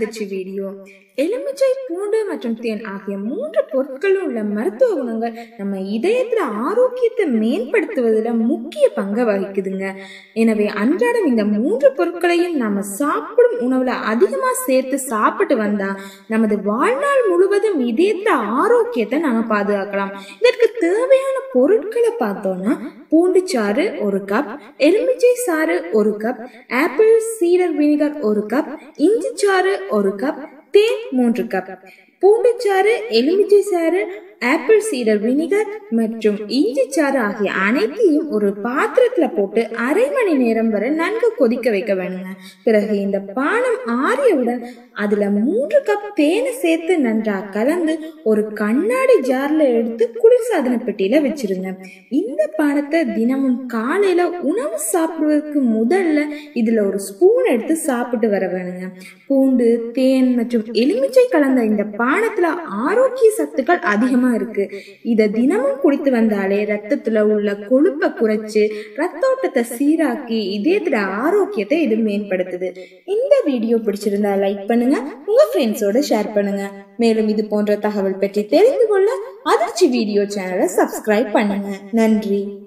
அதிர்ச்சி வீடியோ எலுமிச்சை பூண்டு மற்றும் தேன் ஆகிய மூன்று பொருட்களும் உள்ள மருத்துவ குணங்கள் நம்ம இதயத்துல ஆரோக்கியத்தை மேம்படுத்துவதில் முக்கிய பங்கை வகிக்குதுங்க எனவே அன்றாடம் இந்த மூன்று பொருட்களையும் நாம சாப்பிடும் உணவுல அதிகமா சேர்த்து சாப்பிட்டு வந்தா நமது வாழ்நாள் முழுவதும் இதயத்துல ஆரோக்கியத்தை நாம பாதுகாக்கலாம் இதற்கு தேவையான பொருட்களை பார்த்தோம்னா பூண்டு சாறு ஒரு கப் எலுமிச்சை சாறு ஒரு கப் ஆப்பிள் சீடர் வினிகர் ஒரு கப் இஞ்சி சாறு ஒரு கப் தேன் மூன்று கப் பூண்டுச்சாறு எலுமிச்சை சாறு ஆப்பிள் சீடர் வினிகர் மற்றும் இஞ்சி சாறு ஆகிய அனைத்தையும் ஒரு பாத்திரத்துல போட்டு அரை மணி நேரம் வரை நன்கு கொதிக்க வைக்க வேணுங்க பிறகு இந்த பானம் ஆறியவுடன் அதுல மூன்று கப் தேனை சேர்த்து நன்றா கலந்து ஒரு கண்ணாடி ஜார்ல எடுத்து குளிர்சாதன பெட்டியில வச்சிருங்க இந்த பானத்தை தினமும் காலையில உணவு சாப்பிடுவதற்கு முதல்ல இதுல ஒரு ஸ்பூன் எடுத்து சாப்பிட்டு வர வேணுங்க பூண்டு தேன் மற்றும் எலுமிச்சை கலந்த இந்த பானத்துல ஆரோக்கிய சத்துக்கள் அதிகமா இருக்கு இத தினமும் குடித்து வந்தாலே ரத்தத்துல உள்ள கொழுப்பை குறைச்சு ரத்தோட்டத்தை சீராக்கி இதயத்துல ஆரோக்கியத்தை இது மேம்படுத்துது இந்த வீடியோ பிடிச்சிருந்தா லைக் பண்ணுங்க உங்க ஃப்ரெண்ட்ஸோட ஷேர் பண்ணுங்க மேலும் இது போன்ற தகவல் பற்றி தெரிந்து கொள்ள அதிர்ச்சி வீடியோ சேனலை சப்ஸ்கிரைப் பண்ணுங்க நன்றி